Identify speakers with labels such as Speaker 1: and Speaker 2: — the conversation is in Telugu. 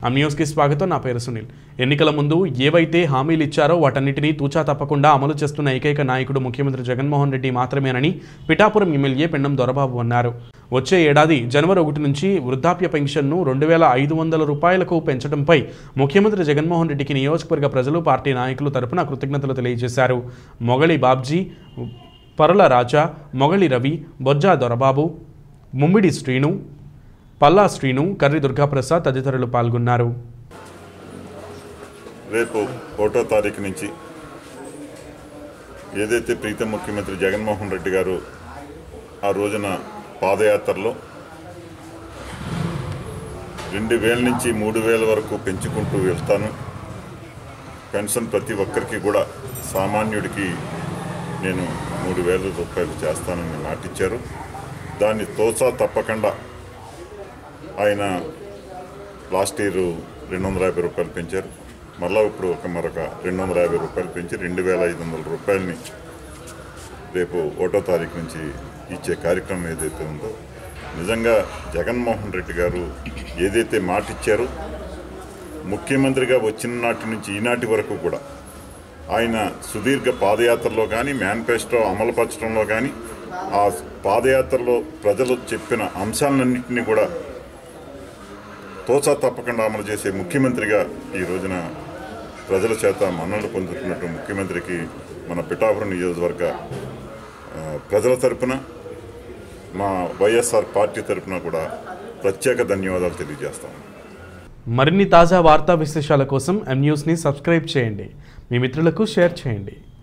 Speaker 1: ఆ న్యూస్కి స్వాగతం నా పేరు సునీల్ ఎన్నికల ముందు ఏవైతే హామీలు ఇచ్చారో వాటన్నిటినీ తూచా తప్పకుండా అమలు చేస్తున్న ఏకైక నాయకుడు ముఖ్యమంత్రి జగన్మోహన్ రెడ్డి మాత్రమేనని పిఠాపురం ఎమ్మెల్యే పెండం దొరబాబు అన్నారు వచ్చే ఏడాది జనవరి ఒకటి నుంచి వృద్ధాప్య పెన్షన్ను రెండు వేల ఐదు వందల రూపాయలకు పెంచడంపై ముఖ్యమంత్రి జగన్మోహన్ రెడ్డికి నియోజకవర్గ ప్రజలు పార్టీ నాయకులు తరపున కృతజ్ఞతలు తెలియజేశారు మొగలి బాబ్జీ పరుల రాజా మొగలి రవి బొజ్జా దొరబాబు ముమ్మిడి శ్రీను పల్లా శ్రీను కర్రి దుర్గాప్రసాద్ తదితరులు పాల్గొన్నారు
Speaker 2: రేపు ఒకటో తారీఖు నుంచి ఏదైతే ప్రీతం ముఖ్యమంత్రి జగన్మోహన్ రెడ్డి గారు ఆ రోజున పాదయాత్రలో రెండు వేల నుంచి మూడు వేల వరకు పెంచుకుంటూ వెళ్తాను పెన్షన్ ప్రతి ఒక్కరికి కూడా సామాన్యుడికి నేను మూడు వేల రూపాయలు చేస్తానని మాటిచ్చారు దాన్ని తోచా తప్పకుండా ఆయన లాస్ట్ ఇయర్ రెండు వందల యాభై రూపాయలు పెంచారు మళ్ళా ఇప్పుడు ఒక మరొక రెండు వందల యాభై రూపాయలు పెంచి రెండు వేల ఐదు వందల రూపాయలని రేపు ఒకటో తారీఖు నుంచి ఇచ్చే కార్యక్రమం ఏదైతే ఉందో నిజంగా జగన్మోహన్ రెడ్డి గారు ఏదైతే మాట ఇచ్చారో ముఖ్యమంత్రిగా వచ్చిన నాటి నుంచి ఈనాటి వరకు కూడా ఆయన సుదీర్ఘ పాదయాత్రలో కానీ మేనిఫెస్టో అమలుపరచడంలో కానీ ఆ పాదయాత్రలో ప్రజలు చెప్పిన అంశాలన్నింటినీ కూడా తోచా తప్పకుండా అమలు చేసే ముఖ్యమంత్రిగా ఈ రోజున ప్రజల చేత మన్నలు పొందుతున్నట్టు ముఖ్యమంత్రికి మన పిఠాపురం నియోజకవర్గ ఆ, ప్రజల తరపున మా వైఎస్ఆర్ పార్టీ తరపున కూడా ప్రత్యేక ధన్యవాదాలు తెలియజేస్తాము
Speaker 1: మరిన్ని తాజా వార్తా విశేషాల కోసం ఎం న్యూస్ని సబ్స్క్రైబ్ చేయండి మీ మిత్రులకు షేర్ చేయండి